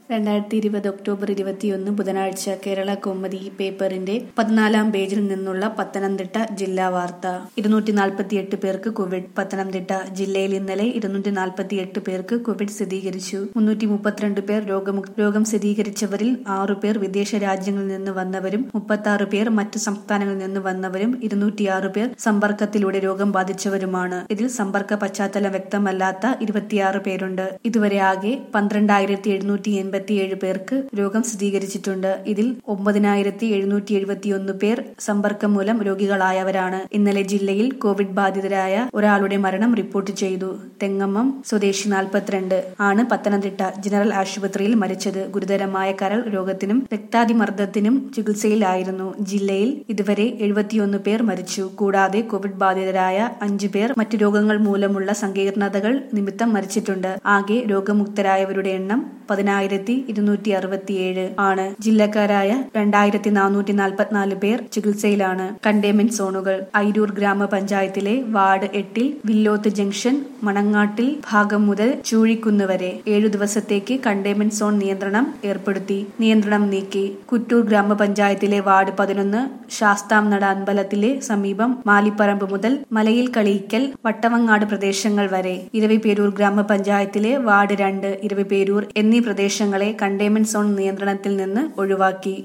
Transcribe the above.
രണ്ടായിരത്തി ഇരുപത് ഒക്ടോബർ ഇരുപത്തിയൊന്ന് ബുധനാഴ്ച കേരള കൗമുദി പേപ്പറിന്റെ പതിനാലാം പേജിൽ നിന്നുള്ള പത്തനംതിട്ട ജില്ലാ വാർത്ത ഇരുന്നൂറ്റി നാൽപ്പത്തിയെട്ട് പേർക്ക് കോവിഡ് പത്തനംതിട്ട ജില്ലയിൽ ഇന്നലെ ഇരുന്നൂറ്റി നാൽപ്പത്തിയെട്ട് പേർക്ക് കോവിഡ് സ്ഥിരീകരിച്ചു മുന്നൂറ്റി മുപ്പത്തിരണ്ട് പേർ രോഗമുക്ത രോഗം സ്ഥിരീകരിച്ചവരിൽ ആറു പേർ വിദേശ രാജ്യങ്ങളിൽ നിന്ന് വന്നവരും മുപ്പത്തി പേർ മറ്റു സംസ്ഥാനങ്ങളിൽ നിന്ന് വന്നവരും ഇരുന്നൂറ്റിയാറ് പേർ സമ്പർക്കത്തിലൂടെ രോഗം ബാധിച്ചവരുമാണ് ഇതിൽ സമ്പർക്ക പശ്ചാത്തലം വ്യക്തമല്ലാത്ത ഇരുപത്തിയാറ് പേരുണ്ട് ഇതുവരെ ആകെ പന്ത്രണ്ടായിരത്തി എഴുന്നൂറ്റി എൺപത്തിയേഴ് പേർക്ക് രോഗം സ്ഥിരീകരിച്ചിട്ടുണ്ട് ഇതിൽ ഒമ്പതിനായിരത്തി എഴുന്നൂറ്റി എഴുപത്തിയൊന്ന് പേർ സമ്പർക്കം മൂലം രോഗികളായവരാണ് ഇന്നലെ ജില്ലയിൽ കോവിഡ് ബാധിതരായ ഒരാളുടെ മരണം റിപ്പോർട്ട് ചെയ്തു തെങ്ങമ്മം സ്വദേശി നാൽപ്പത്തിരണ്ട് ആണ് പത്തനംതിട്ട ജനറൽ ആശുപത്രിയിൽ മരിച്ചത് ഗുരുതരമായ കരൾ രോഗത്തിനും രക്താതിമർദ്ദത്തിനും ചികിത്സയിലായിരുന്നു ജില്ലയിൽ ഇതുവരെ എഴുപത്തിയൊന്ന് പേർ മരിച്ചു കൂടാതെ കോവിഡ് ബാധിതരായ അഞ്ചു പേർ മറ്റു രോഗങ്ങൾ മൂലമുള്ള സങ്കീർണതകൾ നിമിത്തം മരിച്ചിട്ടുണ്ട് ആകെ രോഗമുക്തരായവരുടെ എണ്ണം പതിനായിരത്തി ഇരുന്നൂറ്റി അറുപത്തിയേഴ് ആണ് ജില്ലക്കാരായ രണ്ടായിരത്തി നാനൂറ്റി നാൽപ്പത്തിനാല് പേർ ചികിത്സയിലാണ് കണ്ടെയ്ൻമെന്റ് സോണുകൾ അയിരൂർ ഗ്രാമപഞ്ചായത്തിലെ വാർഡ് എട്ടിൽ വില്ലോത്ത് ജംഗ്ഷൻ മണങ്ങാട്ടിൽ ഭാഗം മുതൽ ചൂഴിക്കുന്ന് വരെ ഏഴു ദിവസത്തേക്ക് കണ്ടെയ്ൻമെന്റ് സോൺ നിയന്ത്രണം ഏർപ്പെടുത്തി നിയന്ത്രണം നീക്കി കുറ്റൂർ ഗ്രാമപഞ്ചായത്തിലെ വാർഡ് പതിനൊന്ന് ശാസ്താംനട അമ്പലത്തിലെ സമീപം മാലിപ്പറമ്പ് മുതൽ മലയിൽ കളിയിക്കൽ വട്ടവങ്ങാട് പ്രദേശങ്ങൾ വരെ ഇരവിപേരൂർ ഗ്രാമപഞ്ചായത്തിലെ വാർഡ് രണ്ട് ഇരവിപേരൂർ എന്നീ പ്രദേശങ്ങളെ കണ്ടെയ്ൻമെന്റ് സോൺ നിയന്ത്രണത്തിൽ നിന്ന് ഒഴിവാക്കി